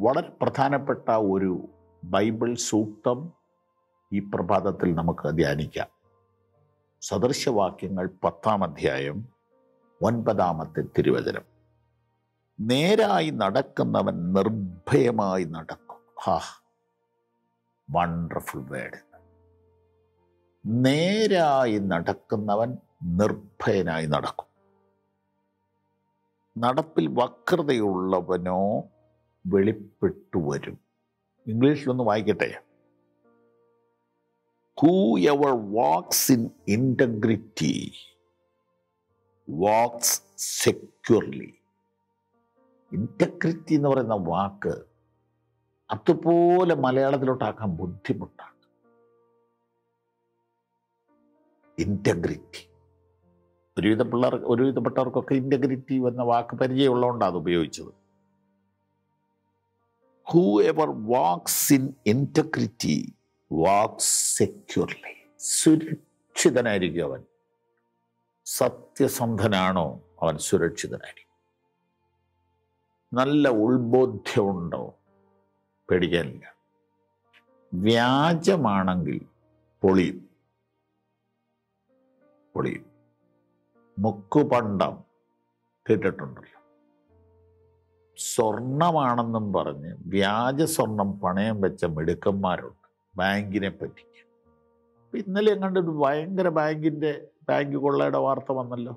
വളരെ പ്രധാനപ്പെട്ട ഒരു ബൈബിൾ സൂക്തം ഈ പ്രഭാതത്തിൽ നമുക്ക് ധ്യാനിക്കാം സദൃശവാക്യങ്ങൾ പത്താം അധ്യായം ഒൻപതാമത്തെ തിരുവചനം നേരായി നടക്കുന്നവൻ നിർഭയമായി നടക്കും ഹാ വണ്ടർഫുൾ വേർഡ് നേരായി നടക്കുന്നവൻ നിർഭയനായി നടക്കും നടപ്പിൽ വക്രതയുള്ളവനോ വെളിപ്പെട്ടു വരും ഇംഗ്ലീഷിലൊന്ന് വായിക്കട്ടെ whoever walks in integrity walks securely integrity എന്ന് പറയുന്ന വാക്ക് അതുപോലെ മലയാളത്തിലോട്ടാക്കാൻ ബുദ്ധിമുട്ടാണ് ഇൻറ്റഗ്രിറ്റി ഒരുവിധ പിള്ളേർ ഒരുവിധപ്പെട്ടവർക്കൊക്കെ ഇൻറ്റഗ്രിറ്റി എന്ന വാക്ക് പരിചയമുള്ളതുകൊണ്ടാണ് അത് ഉപയോഗിച്ചത് whoever walks in integrity walks securely സുരക്ഷിതനായിരിക്കും അവൻ സത്യസന്ധനാണോ അവൻ സുരക്ഷിതനായിരിക്കും നല്ല ഉൾബോധ്യമുണ്ടോ പേടിക്കാനില്ല വ്യാജമാണെങ്കിൽ പൊളിയും പൊളിയും മുക്കുപണ്ടം കേട്ടിട്ടുണ്ടല്ലോ സ്വർണമാണെന്നും പറഞ്ഞ് വ്യാജ സ്വർണം പണയം വെച്ച മിടുക്കന്മാരുണ്ട് ബാങ്കിനെ പറ്റിക്ക് ഇപ്പൊ ഇന്നലെ എങ്ങാണ്ട് ഒരു ഭയങ്കര ബാങ്കിന്റെ ബാങ്ക് കൊള്ളയുടെ വാർത്ത വന്നല്ലോ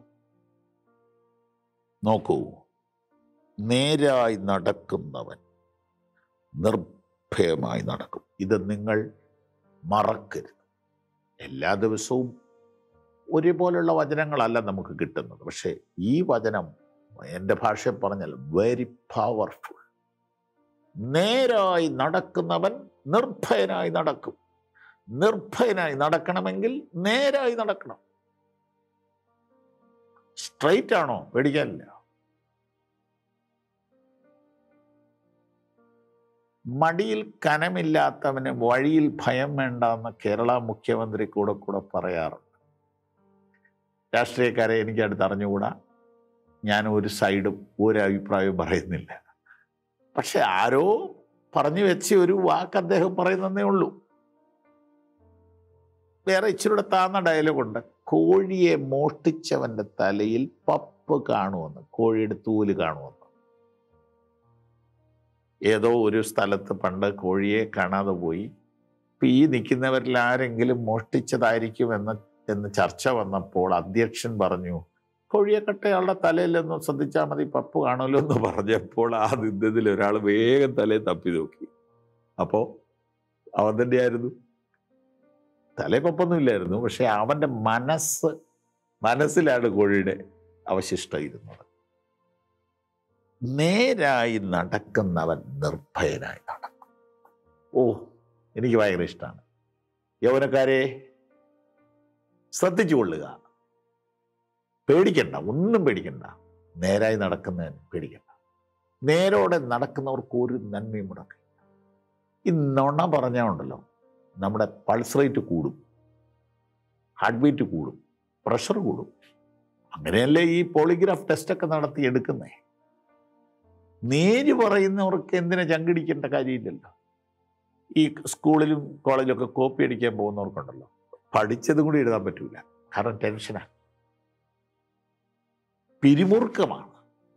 നോക്കൂ നേരായി നടക്കുന്നവൻ നിർഭയമായി നടക്കും ഇത് നിങ്ങൾ മറക്കരുത് എല്ലാ ദിവസവും ഒരുപോലുള്ള വചനങ്ങളല്ല നമുക്ക് കിട്ടുന്നത് പക്ഷേ ഈ വചനം എൻ്റെ ഭാഷയിൽ പറഞ്ഞാൽ വെരി പവർഫുൾ നേരായി നടക്കുന്നവൻ നിർഭയനായി നടക്കും നിർഭയനായി നടക്കണമെങ്കിൽ നേരായി നടക്കണം സ്ട്രൈറ്റ് ആണോ പേടിക്കാനില്ല മടിയിൽ കനമില്ലാത്തവന് വഴിയിൽ ഭയം വേണ്ട എന്ന് കേരള മുഖ്യമന്ത്രി കൂടെ കൂടെ പറയാറുണ്ട് രാഷ്ട്രീയക്കാരെ എനിക്ക് അടുത്ത് അറിഞ്ഞുകൂടാ ഞാൻ ഒരു സൈഡും ഒരു അഭിപ്രായവും പറയുന്നില്ല പക്ഷെ ആരോ പറഞ്ഞു വെച്ച ഒരു വാക്ക് അദ്ദേഹം പറയുന്നതേ ഉള്ളൂ വേറെ ഇച്ചിരൂടെ താന്ന ഡയലോഗുണ്ട് കോഴിയെ മോഷ്ടിച്ചവന്റെ തലയിൽ പപ്പ് കാണുമെന്ന് കോഴിയുടെ തൂല് കാണുമെന്ന് ഏതോ ഒരു സ്ഥലത്ത് പണ്ട് കോഴിയെ കാണാതെ പോയി ഇപ്പൊ ഈ നിൽക്കുന്നവരിൽ ആരെങ്കിലും മോഷ്ടിച്ചതായിരിക്കും എന്ന് എന്ന് ചർച്ച വന്നപ്പോൾ അധ്യക്ഷൻ പറഞ്ഞു കോഴിയെക്കട്ടെ ആളുടെ തലയിലൊന്ന് ശ്രദ്ധിച്ചാൽ മതി പപ്പ് കാണുമല്ലോ എന്ന് പറഞ്ഞപ്പോൾ ആ നിന്നതിൽ ഒരാൾ വേഗം തലയെ തപ്പി നോക്കി അപ്പോ അവൻ തന്നെയായിരുന്നു തലേ പപ്പൊന്നും ഇല്ലായിരുന്നു പക്ഷെ അവന്റെ മനസ്സ് മനസ്സിലാണ് കോഴിയുടെ അവശിഷ്ടം ഇരുന്നത് നേരായി നടക്കുന്നവൻ നിർഭയനായി നടക്കും ഓ എനിക്ക് ഭയങ്കര ഇഷ്ടമാണ് യൗവനക്കാരെ ശ്രദ്ധിച്ചു കൊള്ളുക പേടിക്കണ്ട ഒന്നും പേടിക്കണ്ട നേരായി നടക്കുന്നവൻ പേടിക്കണ്ട നേരോടെ നടക്കുന്നവർക്ക് ഒരു നന്മയും മുടക്കില്ല ഈ നുണ പറഞ്ഞാൽ ഉണ്ടല്ലോ നമ്മുടെ പൾസ് റേറ്റ് കൂടും ഹാർട്ട് ബീറ്റ് കൂടും പ്രഷർ കൂടും അങ്ങനെയല്ലേ ഈ പോളിഗ്രാഫ് ടെസ്റ്റൊക്കെ നടത്തി എടുക്കുന്നേ നേര് പറയുന്നവർക്ക് എന്തിനാ ചങ്കിടിക്കേണ്ട കാര്യമില്ലല്ലോ ഈ സ്കൂളിലും കോളേജിലൊക്കെ കോപ്പി അടിക്കാൻ പോകുന്നവർക്കുണ്ടല്ലോ പഠിച്ചതും കൂടി എഴുതാൻ പറ്റൂല കാരണം ടെൻഷനാണ് പിരിമുറുക്കമാണ്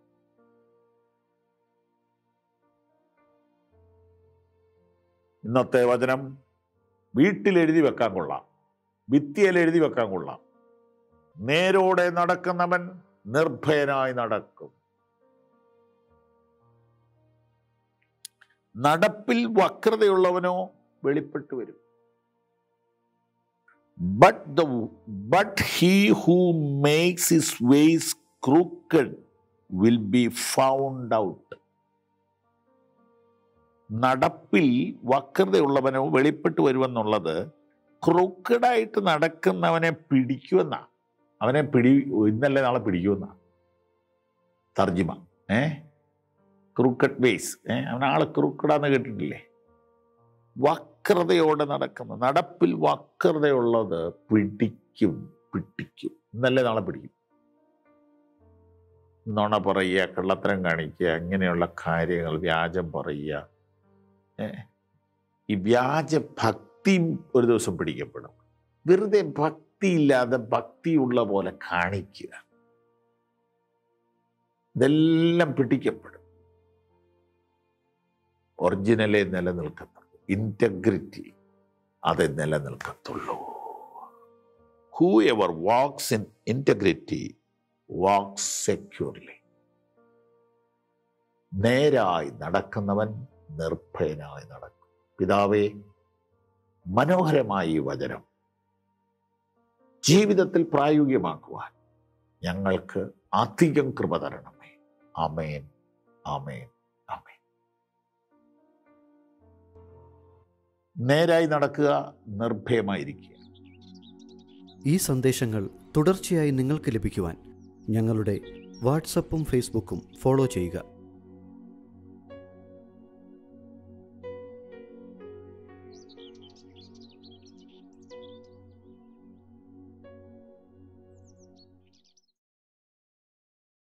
ഇന്നത്തെ വചനം വീട്ടിൽ എഴുതി വെക്കാൻ കൊള്ളാം ഭിത്തിയിൽ എഴുതി വെക്കാൻ കൊള്ളാം നേരോടെ നടക്കുന്നവൻ നിർഭയനായി നടക്കും നടപ്പിൽ വക്രതയുള്ളവനോ വെളിപ്പെട്ടു വരും but the but he who makes his ways crooked will be found out നടപ്പിൽ വക്രതയുള്ളവനോ വെളിപ്പെട്ടു വരുമെന്നുള്ളത് ക്രൂക്കഡായിട്ട് നടക്കുന്നവനെ പിടിക്കുമെന്നാ അവനെ പിടി ഇന്നല്ലേ നാളെ പിടിക്കുമെന്നാ തർജിമ ഏ ക്രൂക്കഡ് വേസ് ഏ അവൻ ആള് ക്രൂക്കഡാന്ന് കേട്ടിട്ടില്ലേ വക്രതയോടെ നടക്കുന്ന നടപ്പിൽ വക്രതയുള്ളത് പിടിക്കും പിടിക്കും ഇന്നല്ലേ നാളെ പിടിക്കും നുണ പറയുക കള്ളത്തരം കാണിക്കുക അങ്ങനെയുള്ള കാര്യങ്ങൾ വ്യാജം പറയുക ഏ? ഈ വ്യാജ ഭക്തിയും ഒരു ദിവസം പിടിക്കപ്പെടും വെറുതെ ഭക്തിയില്ലാതെ ഭക്തിയുള്ള പോലെ കാണിക്കുക ഇതെല്ലാം പിടിക്കപ്പെടും ഒറിജിനലെ നിലനിൽക്കത്തുള്ളൂ ഇൻറ്റഗ്രിറ്റി അത് നിലനിൽക്കത്തുള്ളൂ whoever walks in integrity walks securely നേരായി നടക്കുന്നവൻ നിർഭയനായി നടക്കും പിതാവേ മനോഹരമായ ഈ വചനം ജീവിതത്തിൽ പ്രായോഗികമാക്കുവാൻ ഞങ്ങൾക്ക് അധികം കൃപ തരണമേ അമേൻ അമേൻ അമേൻ നേരായി നടക്കുക നിർഭയമായിരിക്കുക ഈ സന്ദേശങ്ങൾ തുടർച്ചയായി നിങ്ങൾക്ക് ലഭിക്കുവാൻ ഞങ്ങളുടെ വാട്സപ്പും ഫേസ്ബുക്കും ഫോളോ ചെയ്യുക